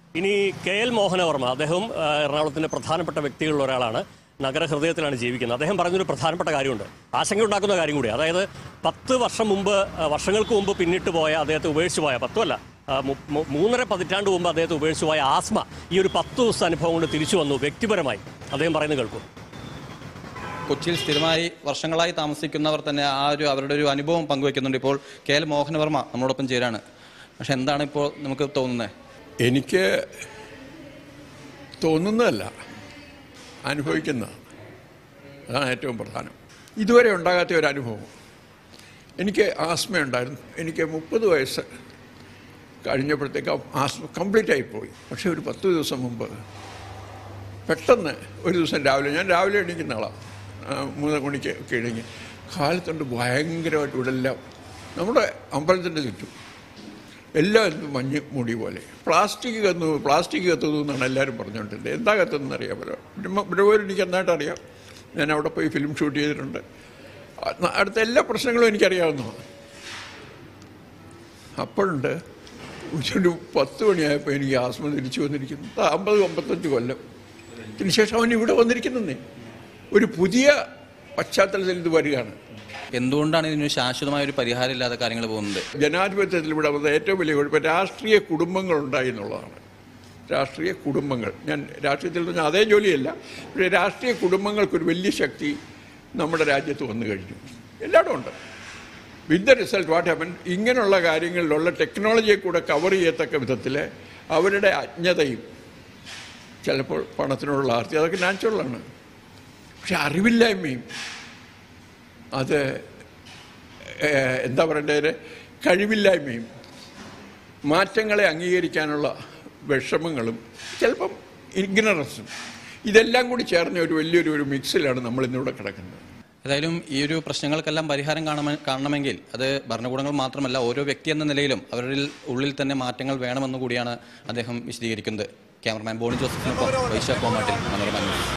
ഇനി K L Mohanavarma അദ്ദേഹം ആ, എറണാകുളത്തിന്റെ പ്രധാനപ്പെട്ട വ്യക്തികളിൽ ഒരാളാണ് നഗരഹൃദയത്തിലാണ് ജീവിക്കുന്നത് അദ്ദേഹം പറഞ്ഞൊരു പ്രധാനപ്പെട്ട കാര്യമുണ്ട് ആശങ്കയുണ്ടാക്കുന്ന കാര്യം കൂടി അതായത് പത്ത് വർഷം മുമ്പ് ആ, വർഷങ്ങൾക്ക് മുമ്പ് പിന്നിട്ട് പോയ അദ്ദേഹത്തെ ഉപേക്ഷിച്ച് പോയ പത്തുമല്ല ആ, മു- മു- മൂന്നര പതിറ്റാണ്ട് മുമ്പ് അദ്ദേഹത്തെ ഉപേക്ഷിച്ച് പോയ ആസ്മ ഈ ഒരു പത്ത് ദിവസത്തെ അനുഭവം കൊണ്ട് തിരിച്ചു വന്നു വ്യക്തിപരമായി അദ്ദേഹം പറയുന്നത് കേൾക്കും കൊച്ചിയിൽ സ്ഥിരമായി വർഷങ്ങളായി താമസിക്കുന്നവർ തന്നെ ആ ഒരു അവരുടെ ഒരു അനുഭവം പങ്കുവെക്കുന്നുണ്ട് ഇപ്പോൾ കെ എൽ മോഹനവർമ്മ നമ്മളോടൊപ്പം ചേരാണ് പക്ഷെ എന്താണ് ഇപ്പോൾ നമുക്ക് തോന്നുന്നത് എനിക്ക് തോന്നുന്നതല്ല അനുഭവിക്കുന്നതാണ് അതാണ് ഏറ്റവും പ്രധാനം ഇതുവരെ ഉണ്ടാകാത്ത ഒരു അനുഭവം എനിക്ക് ആസ്മ ഉണ്ടായിരുന്നു എനിക്ക് മുപ്പത് വയസ്സ് കഴിഞ്ഞപ്പോഴത്തേക്ക് ആസ്മ കംപ്ലീറ്റ് ആയിപ്പോയി പക്ഷേ ഒരു പത്ത് ദിവസം മുമ്പ് പെട്ടെന്ന് ഒരു ദിവസം രാവിലെ ഞാൻ രാവിലെ എണീക്കുന്ന ആളാണ് ആ, മൂന്ന് മണിക്ക് ഒക്കെ എണീങ്ങി കാലത്തുണ്ട് ഭയങ്കരമായിട്ട് ഇവിടെ എല്ലാം നമ്മുടെ അമ്പലത്തിൻ്റെ ചുറ്റും എല്ലാം എന്ത് മഞ്ഞ് മൂടി പോലെ പ്ലാസ്റ്റിക് കന്നു പ്ലാസ്റ്റിക് കത്തുന്നു എന്നാണ് എല്ലാവരും പറഞ്ഞുകൊണ്ടിരുന്നത് എന്താ കത്തുന്നതെന്ന് അറിയാമല്ലോ ബ്രഹ്മപുരം എനിക്ക് നന്നായിട്ട് അറിയാം ഞാൻ അവിടെ പോയി ഫിലിം ഷൂട്ട് ചെയ്തിട്ടുണ്ട് അ- അടുത്ത എല്ലാ പ്രശ്നങ്ങളും എനിക്കറിയാവുന്നതാണ് അപ്പോഴുണ്ട് ഒരു പത്ത് മണിയായപ്പോൾ എനിക്ക് ആസ്മ തിരിച്ചു വന്നിരിക്കുന്നു ആ, അമ്പത് അമ്പത്തഞ്ച് കൊല്ലം ഇതിനുശേഷം അവൻ ഇവിടെ വന്നിരിക്കുന്നേ ഒരു പുതിയ പശ്ചാത്തലത്തിൽ ഇത് വരികയാണ് എന്തുകൊണ്ടാണ് ഇതിനൊരു ശാശ്വതമായ ഒരു പരിഹാരം ഇല്ലാതെ കാര്യങ്ങൾ പോകുന്നത് ജനാധിപത്യത്തിൽ ഇവിടെ വന്ന ഏറ്റവും വലിയ കുഴപ്പം രാഷ്ട്രീയ കുടുംബങ്ങൾ ഉണ്ടായി എന്നുള്ളതാണ് രാഷ്ട്രീയ കുടുംബങ്ങൾ ഞാൻ രാഷ്ട്രീയത്തിൽ പറഞ്ഞ അതേ ജോലിയല്ല പക്ഷേ രാഷ്ട്രീയ കുടുംബങ്ങൾക്കൊരു വലിയ ശക്തി നമ്മുടെ രാജ്യത്ത് വന്നു കഴിഞ്ഞു എല്ലായിടും ഉണ്ട് with the result what happen ഇങ്ങനെയുള്ള കാര്യങ്ങളിലുള്ള ടെക്നോളജിയെ കൂടെ കവർ ചെയ്യത്തക്ക വിധത്തിൽ അവരുടെ അജ്ഞതയും ചിലപ്പോൾ പണത്തിനോടുള്ള ആർത്തി അതൊക്കെ നാച്ചുറലാണ് പക്ഷെ അറിവില്ലായ്മയും അത് ഏഹ്, എന്താ പറയേണ്ടത് കഴിവില്ലായ്മയും മാറ്റങ്ങളെ അംഗീകരിക്കാനുള്ള വിഷമങ്ങളും ചിലപ്പം ഇഗ്നറൻസും ഇതെല്ലാം കൂടി ചേർന്ന ഒരു വലിയൊരു ഒരു മിക്സിലാണ് നമ്മൾ ഇന്നിവിടെ കിടക്കുന്നത് ഏതായാലും ഈ ഒരു പ്രശ്നങ്ങൾക്കെല്ലാം പരിഹാരം കാണമ കാണണമെങ്കിൽ അത് ഭരണകൂടങ്ങൾ മാത്രമല്ല ഓരോ വ്യക്തി എന്ന നിലയിലും അവരിൽ ഉള്ളിൽ തന്നെ മാറ്റങ്ങൾ വേണമെന്ന് കൂടിയാണ് അദ്ദേഹം വിശദീകരിക്കുന്നത് ക്യാമറമാൻ ബോണി ജോസഫിനൊപ്പം വൈശാഖ് കോമാട്ടിൽ മനോരമ ന്യൂസ്